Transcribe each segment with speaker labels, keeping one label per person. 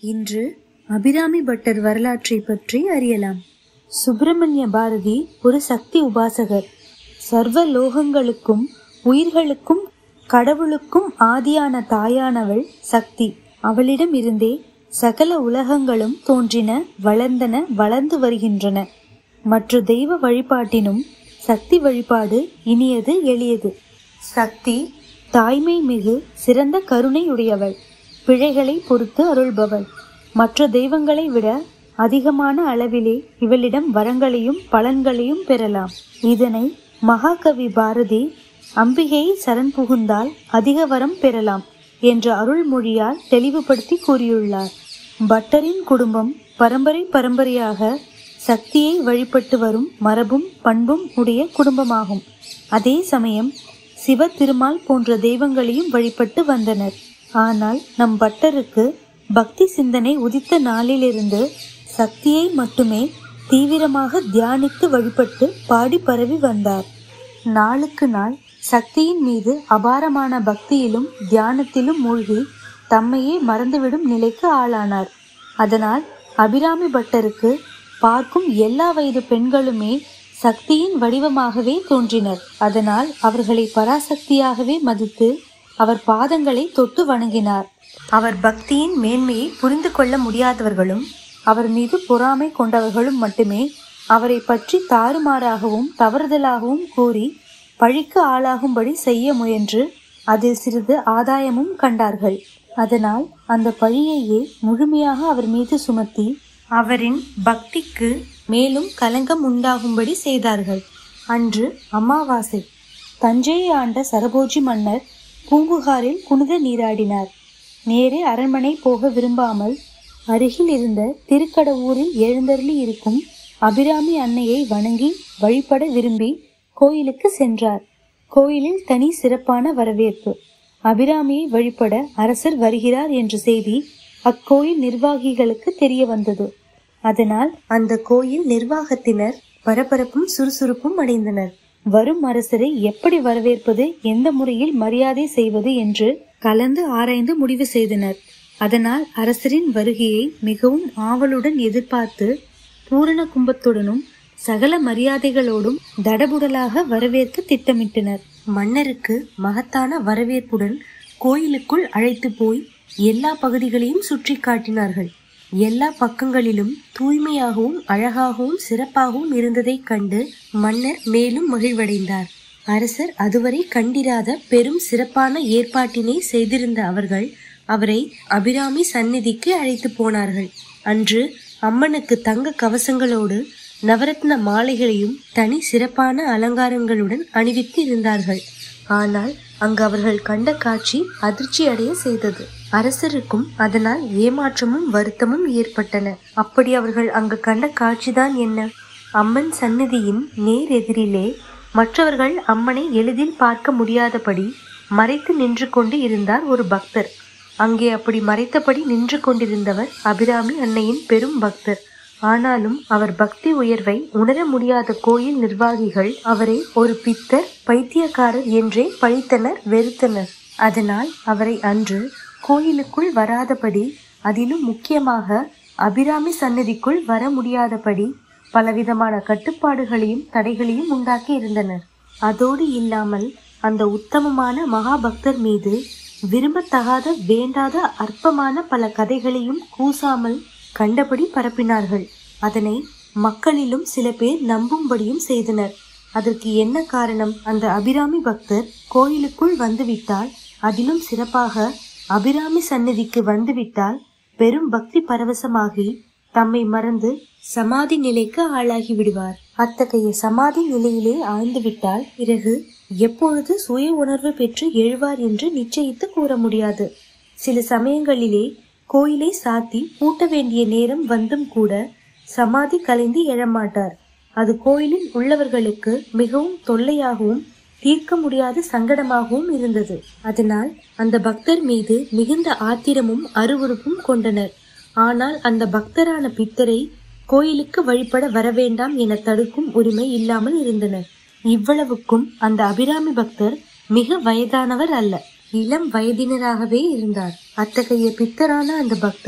Speaker 1: இன்று அபிராமி பட்டர் வரலாற்றை பற்றி அறியலாம் சுப்பிரமணிய பாரதி ஒரு சக்தி உபாசகர் சர்வ லோகங்களுக்கும் உயிர்களுக்கும் கடவுளுக்கும் ஆதியான தாயானவள் சக்தி அவளிடம் இருந்தே சகல உலகங்களும் தோன்றின வளர்ந்தன வளர்ந்து வருகின்றன மற்ற தெய்வ வழிபாட்டினும் சக்தி வழிபாடு இனியது எளியது சக்தி தாய்மை மிகு சிறந்த கருணையுடையவள் பிழைகளை பொறுத்து அருள்பவள் மற்ற தெய்வங்களை விட அதிகமான அளவிலே இவளிடம் வரங்களையும் பலன்களையும் பெறலாம் இதனை மகாகவி பாரதி அம்பிகையை சரண் புகுந்தால் அதிக வரம் பெறலாம் என்ற அருள்மொழியால் தெளிவுபடுத்தி கூறியுள்ளார் பட்டரின் குடும்பம் பரம்பரை பரம்பரையாக சக்தியை வழிபட்டு வரும் மரபும் பண்பும் உடைய குடும்பமாகும் அதே சமயம் சிவ திருமால் போன்ற தெய்வங்களையும் வழிபட்டு வந்தனர் ஆனால் நம் பட்டருக்கு பக்தி சிந்தனை உதித்த நாளிலிருந்து சக்தியை மட்டுமே தீவிரமாக தியானித்து வழிபட்டு பாடி பரவி வந்தார் நாளுக்கு நாள் சக்தியின் மீது அபாரமான பக்தியிலும் தியானத்திலும் மூழ்கி தம்மையே மறந்துவிடும் நிலைக்கு ஆளானார் அதனால் அபிராமி பட்டருக்கு பார்க்கும் எல்லா வயது பெண்களுமே சக்தியின் வடிவமாகவே தோன்றினர் அதனால் அவர்களை பராசக்தியாகவே மதித்து அவர் பாதங்களை தொட்டு வணங்கினார் அவர் பக்தியின் மேன்மையை புரிந்து கொள்ள முடியாதவர்களும் அவர் மீது பொறாமை கொண்டவர்களும் மட்டுமே அவரை பற்றி தாறுமாறாகவும் தவறுதலாகவும் கூறி பழிக்கு ஆளாகும்படி செய்ய முயன்று அதில் சிறிது ஆதாயமும் கண்டார்கள் அதனால் அந்த பழியையே முழுமையாக அவர் மீது சுமத்தி அவரின் பக்திக்கு மேலும் கலங்கம் உண்டாகும்படி செய்தார்கள் அன்று அமாவாசை தஞ்சையை ஆண்ட சரபோஜி மன்னர் பூம்புகாரில் புனித நீராடினார் நேரே அரண்மனை போக விரும்பாமல் அருகில் இருந்த திருக்கடவூரில் எழுந்தருளி இருக்கும் அபிராமி அன்னையை வணங்கி வழிபட விரும்பி கோயிலுக்கு சென்றார் கோயிலில் தனி சிறப்பான வரவேற்பு அபிராமியை வழிபட அரசர் வருகிறார் என்ற செய்தி அக்கோயில் நிர்வாகிகளுக்கு தெரிய வந்தது அதனால் அந்த கோயில் நிர்வாகத்தினர் பரபரப்பும் சுறுசுறுப்பும் அடைந்தனர் வரும் அரசரை எப்படி வரவேற்பது எந்த முறையில் மரியாதை செய்வது என்று கலந்து ஆராய்ந்து முடிவு செய்தனர் அதனால் அரசரின் வருகையை மிகவும் ஆவலுடன் எதிர்பார்த்து பூரண கும்பத்துடனும் சகல மரியாதைகளோடும் தடபுடலாக வரவேற்க திட்டமிட்டனர் மன்னருக்கு மகத்தான வரவேற்புடன் கோயிலுக்குள் அழைத்து போய் எல்லா பகுதிகளையும் சுற்றி காட்டினார்கள் எல்லா பக்கங்களிலும் தூய்மையாகவும் அழகாகவும் சிறப்பாகவும் இருந்ததைக் கண்டு மன்னர் மேலும் மகிழ்வடைந்தார் அரசர் அதுவரை கண்டிராத பெரும் சிறப்பான ஏற்பாட்டினை செய்திருந்த அவர்கள் அவரை அபிராமி சந்நிதிக்கு அழைத்து போனார்கள் அன்று அம்மனுக்கு தங்க கவசங்களோடு நவரத்ன மாலைகளையும் தனி சிறப்பான அலங்காரங்களுடன் அணிவித்து இருந்தார்கள் ஆனால் அங்கு அவர்கள் கண்ட காட்சி அதிர்ச்சி அடைய செய்தது அரசருக்கும் அதனால் ஏமாற்றமும் வருத்தமும் ஏற்பட்டன அப்படி அவர்கள் அங்கு கண்ட காட்சிதான் என்ன அம்மன் சந்நிதியின் நேர் எதிரிலே மற்றவர்கள் அம்மனை எளிதில் பார்க்க முடியாதபடி மறைத்து நின்று கொண்டு இருந்தார் ஒரு பக்தர் அங்கே அப்படி மறைத்தபடி நின்று கொண்டிருந்தவர் அபிராமி அன்னையின் பெரும் பக்தர் ஆனாலும் அவர் பக்தி உயர்வை உணர முடியாத கோயில் நிர்வாகிகள் அவரை ஒரு பித்தர் பைத்தியக்காரர் என்றே பழித்தனர் வெறுத்தனர் அதனால் அவரை அன்று கோயிலுக்குள் வராதபடி அதிலும் முக்கியமாக அபிராமி சன்னதிக்குள் வர முடியாதபடி பலவிதமான கட்டுப்பாடுகளையும் தடைகளையும் உண்டாக்கி இருந்தனர் அதோடு இல்லாமல் அந்த உத்தமமான மகாபக்தர் மீது விரும்பத்தகாத வேண்டாத அற்பமான பல கதைகளையும் கூசாமல் கண்டபடி பரப்பினார்கள் அதனை மக்களிலும் சில பேர் நம்பும்படியும் செய்தனர் அதற்கு என்ன காரணம் அந்த அபிராமி பக்தர் கோயிலுக்குள் வந்துவிட்டால் அதிலும் சிறப்பாக அபிராமி சந்நிதிக்கு வந்துவிட்டால் பெரும் பக்தி பரவசமாகி தம்மை மறந்து சமாதி நிலைக்கு ஆளாகி விடுவார் அத்தகைய சமாதி நிலையிலே ஆழ்ந்துவிட்டால் பிறகு எப்பொழுது சுய உணர்வு பெற்று எழுவார் என்று நிச்சயித்து கூற முடியாது சில சமயங்களிலே கோயிலை சாத்தி பூட்ட வேண்டிய நேரம் வந்தும் கூட சமாதி கலைந்து எழமாட்டார் அது கோயிலில் உள்ளவர்களுக்கு மிகவும் தொல்லையாகவும் தீர்க்க முடியாத சங்கடமாகவும் இருந்தது அதனால் அந்த பக்தர் மீது மிகுந்த ஆத்திரமும் அருவருப்பும் கொண்டனர் ஆனால் அந்த பக்தரான பித்தரை கோயிலுக்கு வழிபட வரவேண்டாம் என தடுக்கும் உரிமை இல்லாமல் இருந்தனர் இவ்வளவுக்கும் அந்த அபிராமி பக்தர் மிக வயதானவர் அல்ல இளம் வயதினராகவே இருந்தார் அத்தகைய பித்தரான அந்த பக்தர்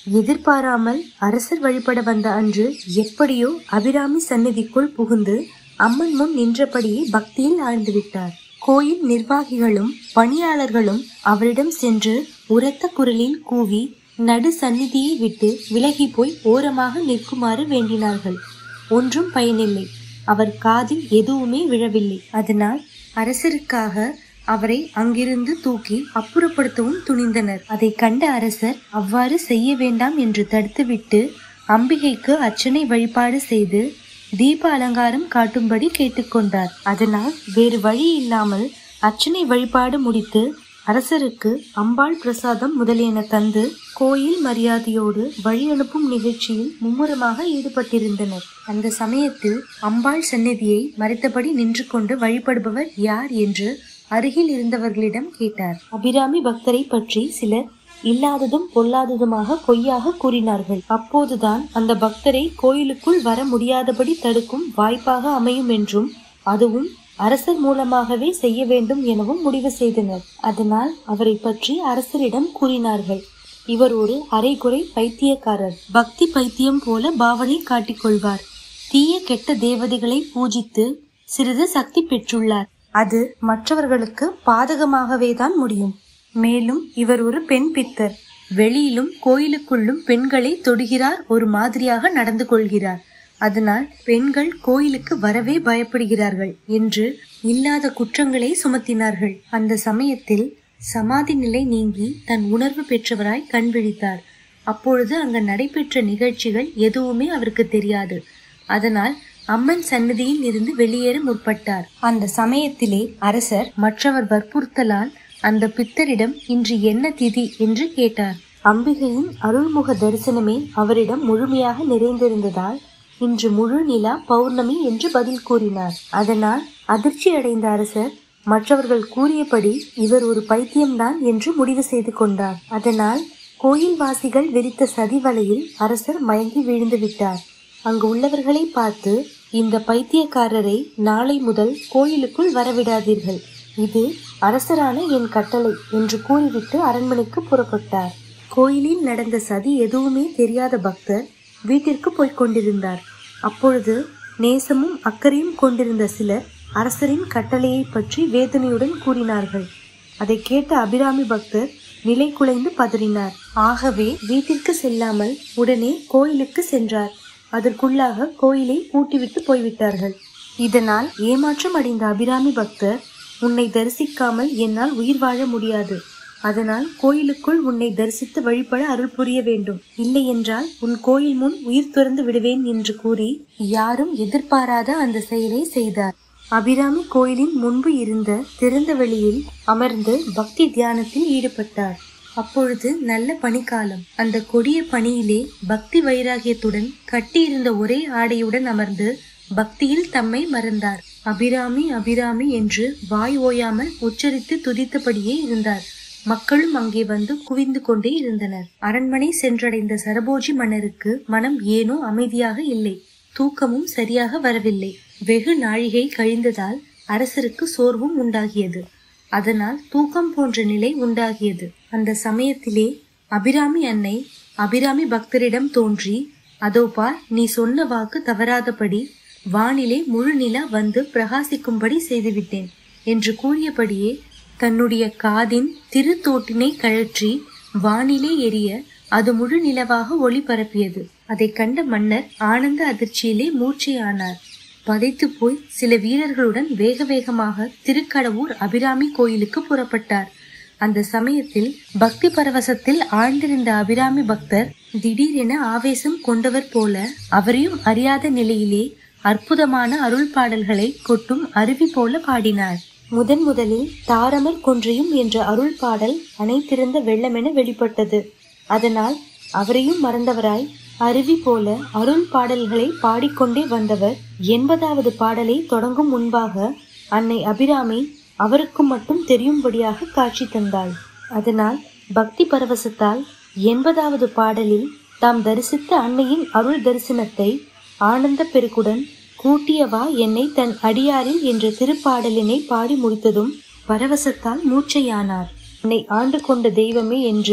Speaker 1: எதிர்பாராமல் அரசர் வழிபட வந்த அன்று எப்படியோ அபிராமி சந்நிதிக்குள் புகுந்து அம்மன் முன் நின்றபடியே பக்தியில் ஆழ்ந்துவிட்டார் கோயில் நிர்வாகிகளும் பணியாளர்களும் அவரிடம் சென்று உரத்த குரலில் கூவி நடு சந்நிதியை விட்டு விலகி போய் ஓரமாக நிற்குமாறு வேண்டினார்கள் ஒன்றும் பயனில்லை அவர் காதில் எதுவுமே விழவில்லை அதனால் அரசருக்காக அவரை அங்கிருந்து தூக்கி அப்புறப்படுத்தவும் துணிந்தனர் அதை கண்ட அரசர் அவ்வாறு செய்ய வேண்டாம் என்று தடுத்துவிட்டு அம்பிகைக்கு அர்ச்சனை வழிபாடு செய்து தீப அலங்காரம் காட்டும்படி கேட்டுக்கொண்டார் அதனால் வேறு வழி இல்லாமல் அர்ச்சனை வழிபாடு முடித்து அரசருக்கு அம்பாள் பிரசாதம் முதலியன தந்து கோயில் மரியாதையோடு வழி அனுப்பும் நிகழ்ச்சியில் மும்முரமாக ஈடுபட்டிருந்தனர் அந்த சமயத்தில் அம்பாள் சந்நிதியை மறைத்தபடி நின்று கொண்டு வழிபடுபவர் யார் என்று அருகில் இருந்தவர்களிடம் கேட்டார் அபிராமி பக்தரை பற்றி சிலர் இல்லாததும் பொல்லாததுமாக பொய்யாக கூறினார்கள் அப்போதுதான் அந்த பக்தரை கோயிலுக்குள் வர முடியாதபடி தடுக்கும் வாய்ப்பாக அமையும் என்றும் அதுவும் அரசர் மூலமாகவே செய்ய வேண்டும் எனவும் முடிவு செய்தனர் அதனால் அவரை பற்றி அரசரிடம் கூறினார்கள் இவர் ஒரு அரைகுறை பைத்தியக்காரர் பக்தி பைத்தியம் போல பாவனை காட்டிக்கொள்வார் தீய கெட்ட தேவதைகளை பூஜித்து சிறிது சக்தி பெற்றுள்ளார் அது மற்றவர்களுக்கு பாதகமாகவே தான் முடியும் மேலும் இவர் ஒரு பெண் பித்தர் வெளியிலும் கோயிலுக்குள்ளும் பெண்களை தொடுகிறார் ஒரு மாதிரியாக நடந்து கொள்கிறார் அதனால் பெண்கள் கோயிலுக்கு வரவே பயப்படுகிறார்கள் என்று இல்லாத குற்றங்களை சுமத்தினார்கள் அந்த சமயத்தில் சமாதி நிலை நீங்கி தன் உணர்வு பெற்றவராய் கண் விழித்தார் அப்பொழுது அங்கு நடைபெற்ற நிகழ்ச்சிகள் எதுவுமே அவருக்கு தெரியாது அதனால் அம்மன் சன்னதியில் இருந்து வெளியேற முற்பட்டார் அந்த சமயத்திலே அரசர் மற்றவர் வற்புறுத்தலால் அந்த பித்தரிடம் இன்று என்ன திதி என்று கேட்டார் அம்பிகையின் அருள்முக தரிசனமே அவரிடம் முழுமையாக நிறைந்திருந்ததால் இன்று முழு நிலா பௌர்ணமி என்று பதில் கூறினார் அதனால் அதிர்ச்சி அடைந்த அரசர் மற்றவர்கள் கூறியபடி இவர் ஒரு பைத்தியம்தான் என்று முடிவு செய்து கொண்டார் அதனால் கோயில் வாசிகள் விரித்த சதி வலையில் அரசர் மயங்கி விழுந்து விட்டார் அங்கு உள்ளவர்களை பார்த்து இந்த பைத்தியக்காரரை நாளை முதல் கோயிலுக்குள் வரவிடாதீர்கள் இது அரசரான என் கட்டளை என்று கூறிவிட்டு அரண்மனைக்கு புறப்பட்டார் கோயிலில் நடந்த சதி எதுவுமே தெரியாத பக்தர் வீட்டிற்கு போய்க் கொண்டிருந்தார் அப்பொழுது நேசமும் அக்கறையும் கொண்டிருந்த சிலர் அரசரின் கட்டளையை பற்றி வேதனையுடன் கூறினார்கள் அதை கேட்ட அபிராமி பக்தர் நிலை குலைந்து பதறினார் ஆகவே வீட்டிற்கு செல்லாமல் உடனே கோயிலுக்கு சென்றார் அதற்குள்ளாக கோயிலை பூட்டிவிட்டு போய்விட்டார்கள் இதனால் ஏமாற்றம் அடைந்த அபிராமி பக்தர் உன்னை தரிசிக்காமல் என்னால் உயிர் வாழ முடியாது அதனால் கோயிலுக்குள் உன்னை தரிசித்து வழிபட அருள் புரிய வேண்டும் இல்லை என்றால் உன் கோயில் முன் உயிர் துறந்து விடுவேன் என்று கூறி யாரும் எதிர்பாராத அந்த செயலை செய்தார் அபிராமி கோயிலின் முன்பு இருந்த திறந்த வெளியில் அமர்ந்து பக்தி தியானத்தில் ஈடுபட்டார் அப்பொழுது நல்ல பனிக்காலம் அந்த கொடிய பனியிலே பக்தி வைராகியத்துடன் கட்டியிருந்த ஒரே ஆடையுடன் அமர்ந்து பக்தியில் தம்மை மறந்தார் அபிராமி அபிராமி என்று வாய் ஓயாமல் உச்சரித்து துதித்தபடியே இருந்தார் மக்களும் அங்கே வந்து குவிந்து கொண்டே இருந்தனர் அரண்மனை சென்றடைந்த சரபோஜி மன்னருக்கு மனம் ஏனோ அமைதியாக இல்லை தூக்கமும் சரியாக வரவில்லை வெகு நாழிகை கழிந்ததால் அரசருக்கு சோர்வும் உண்டாகியது அதனால் தூக்கம் போன்ற நிலை உண்டாகியது அந்த சமயத்திலே அபிராமி அன்னை அபிராமி பக்தரிடம் தோன்றி அதோ பார் நீ சொன்ன வாக்கு தவறாதபடி வானிலே முழு நிலா வந்து பிரகாசிக்கும்படி செய்துவிட்டேன் என்று கூறியபடியே தன்னுடைய காதின் திருத்தோட்டினை கழற்றி வானிலே எரிய அது முழு நிலவாக ஒளி பரப்பியது அதை கண்ட மன்னர் ஆனந்த அதிர்ச்சியிலே மூர்ச்சையானார் பதைத்து போய் சில வீரர்களுடன் வேக வேகமாக திருக்கடவூர் அபிராமி கோயிலுக்கு புறப்பட்டார் அந்த சமயத்தில் பக்தி பரவசத்தில் ஆழ்ந்திருந்த அபிராமி பக்தர் திடீரென ஆவேசம் கொண்டவர் போல அவரையும் அறியாத நிலையிலே அற்புதமான அருள் பாடல்களை கொட்டும் அருவி போல பாடினார் முதன் முதலில் தாரமர் கொன்றையும் என்ற அருள் பாடல் அனைத்திருந்த வெள்ளமென வெளிப்பட்டது அதனால் அவரையும் மறந்தவராய் அருவி போல அருள் பாடல்களை பாடிக்கொண்டே வந்தவர் எண்பதாவது பாடலை தொடங்கும் முன்பாக அன்னை அபிராமி அவருக்கு மட்டும் தெரியும்படியாக காட்சி தந்தாள் அதனால் பக்தி பரவசத்தால் எண்பதாவது பாடலில் தாம் தரிசித்த அன்னையின் அருள் தரிசனத்தை ஆனந்த பெருக்குடன் கூட்டியவா என்னை தன் அடியாரில் என்ற திருப்பாடலினை பாடி முடித்ததும் பரவசத்தால் மூச்சையானார் என்னை ஆண்டு கொண்ட தெய்வமே என்று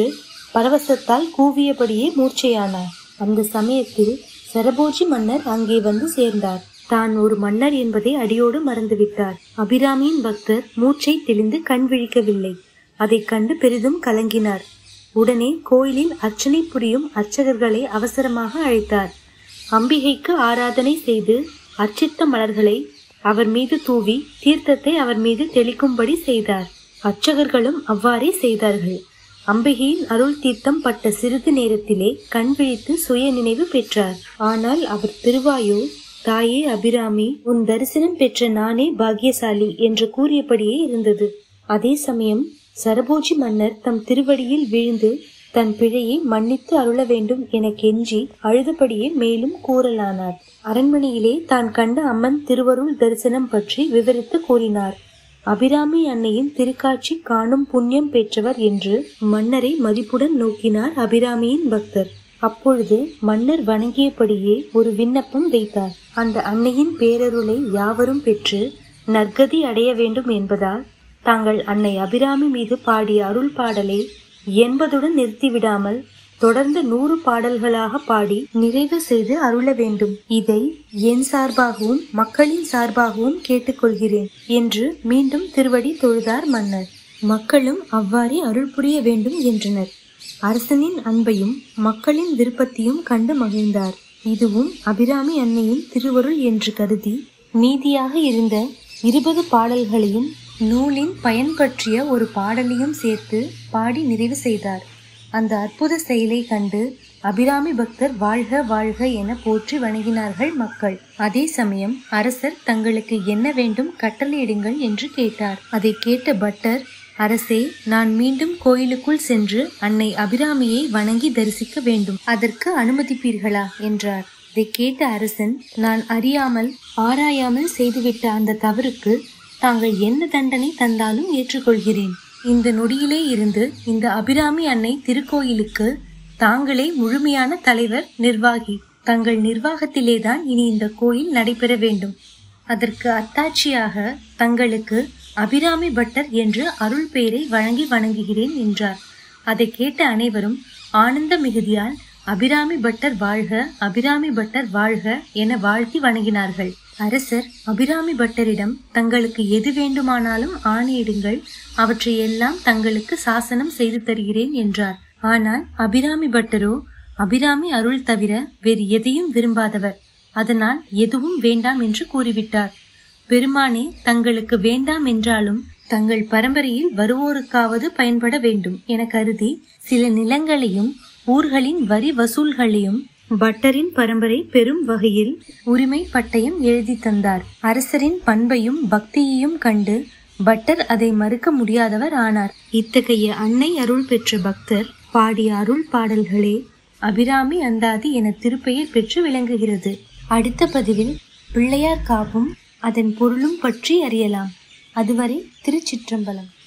Speaker 1: பரவசத்தால் கூவியபடியே மூர்ச்சையானார் அந்த சமயத்தில் சரபோஜி மன்னர் அங்கே வந்து சேர்ந்தார் தான் ஒரு மன்னர் என்பதை அடியோடு மறந்துவிட்டார் அபிராமியின் பக்தர் மூச்சை தெளிந்து கண் விழிக்கவில்லை அதைக் கண்டு பெரிதும் கலங்கினார் உடனே கோயிலில் அர்ச்சனை புரியும் அர்ச்சகர்களை அவசரமாக அழைத்தார் அம்பிகைக்கு ஆராதனை செய்து அர்ச்சித்த மலர்களை அவர் மீது தூவி தீர்த்தத்தை அவர் மீது தெளிக்கும்படி செய்தார் அர்ச்சகர்களும் அவ்வாறே செய்தார்கள் அம்பிகையின் அருள் தீர்த்தம் பட்ட சிறிது நேரத்திலே கண் விழித்து சுய நினைவு பெற்றார் ஆனால் அவர் திருவாயோ தாயே அபிராமி உன் தரிசனம் பெற்ற நானே பாக்கியசாலி என்று கூறியபடியே இருந்தது அதே சமயம் சரபோஜி மன்னர் தம் திருவடியில் வீழ்ந்து தன் பிழையை மன்னித்து அருள வேண்டும் என கெஞ்சி அழுதபடியே மேலும் கூறலானார் அரண்மனையிலே தான் கண்ட அம்மன் திருவருள் தரிசனம் பற்றி விவரித்து கூறினார் அபிராமி அன்னையின் திருக்காட்சி காணும் புண்ணியம் பெற்றவர் என்று மன்னரை மதிப்புடன் நோக்கினார் அபிராமியின் பக்தர் அப்பொழுது மன்னர் வணங்கியபடியே ஒரு விண்ணப்பம் வைத்தார் அந்த அன்னையின் பேரருளை யாவரும் பெற்று நற்கதி அடைய வேண்டும் என்பதால் தாங்கள் அன்னை அபிராமி மீது பாடிய அருள் பாடலை எண்பதுடன் நிறுத்திவிடாமல் தொடர்ந்து நூறு பாடல்களாக பாடி நிறைவு செய்து அருள வேண்டும் இதை என் சார்பாகவும் மக்களின் சார்பாகவும் கேட்டுக்கொள்கிறேன் என்று மீண்டும் திருவடி தொழுதார் மன்னர் மக்களும் அவ்வாறே அருள் புரிய வேண்டும் என்றனர் அரசனின் அன்பையும் மக்களின் விருப்பத்தையும் கண்டு மகிழ்ந்தார் இதுவும் அபிராமி அன்னையின் திருவருள் என்று கருதி மீதியாக இருந்த இருபது பாடல்களையும் நூலின் பயன் பற்றிய ஒரு பாடலையும் சேர்த்து பாடி நிறைவு செய்தார் அந்த அற்புத செயலை கண்டு அபிராமி பக்தர் வாழ்க வாழ்க என போற்றி வணங்கினார்கள் மக்கள் அதே சமயம் அரசர் தங்களுக்கு என்ன வேண்டும் கட்டளையிடுங்கள் என்று கேட்டார் அதை கேட்ட பட்டர் அரசே நான் மீண்டும் கோயிலுக்குள் சென்று அன்னை அபிராமியை வணங்கி தரிசிக்க வேண்டும் அதற்கு அனுமதிப்பீர்களா என்றார் இதை கேட்ட அரசன் நான் அறியாமல் ஆராயாமல் செய்துவிட்ட அந்த தவறுக்கு தாங்கள் என்ன தண்டனை தந்தாலும் ஏற்றுக்கொள்கிறேன் இந்த நொடியிலே இருந்து இந்த அபிராமி அன்னை திருக்கோயிலுக்கு தாங்களே முழுமையான தலைவர் நிர்வாகி தங்கள் நிர்வாகத்திலேதான் இனி இந்த கோயில் நடைபெற வேண்டும் அதற்கு அத்தாட்சியாக தங்களுக்கு அபிராமி பட்டர் என்று அருள் பெயரை வழங்கி வணங்குகிறேன் என்றார் அதை கேட்ட அனைவரும் ஆனந்த மிகுதியால் அபிராமி பட்டர் வாழ்க அபிராமி பட்டர் வாழ்க என வாழ்த்தி வணங்கினார்கள் அரசர் அபிராமி பட்டரிடம் தங்களுக்கு எது வேண்டுமானாலும் ஆணையிடுங்கள் அவற்றை எல்லாம் தங்களுக்கு சாசனம் செய்து தருகிறேன் என்றார் ஆனால் அபிராமி பட்டரோ அபிராமி அருள் தவிர வேறு எதையும் விரும்பாதவர் அதனால் எதுவும் வேண்டாம் என்று கூறிவிட்டார் பெருமானே தங்களுக்கு வேண்டாம் என்றாலும் தங்கள் பரம்பரையில் வருவோருக்காவது பயன்பட வேண்டும் என கருதி சில நிலங்களையும் ஊர்களின் வரி வசூல்களையும் பட்டரின் பரம்பரை பெரும் வகையில் உரிமை பட்டயம் எழுதி தந்தார் அரசரின் பண்பையும் பக்தியையும் கண்டு பட்டர் அதை மறுக்க முடியாதவர் ஆனார் இத்தகைய அன்னை அருள் பெற்ற பக்தர் பாடிய அருள் பாடல்களே அபிராமி அந்தாதி என திருப்பெயர் பெற்று விளங்குகிறது அடுத்த பதிவில் பிள்ளையார் காப்பும் அதன் பொருளும் பற்றி அறியலாம் அதுவரை திருச்சிற்றம்பலம்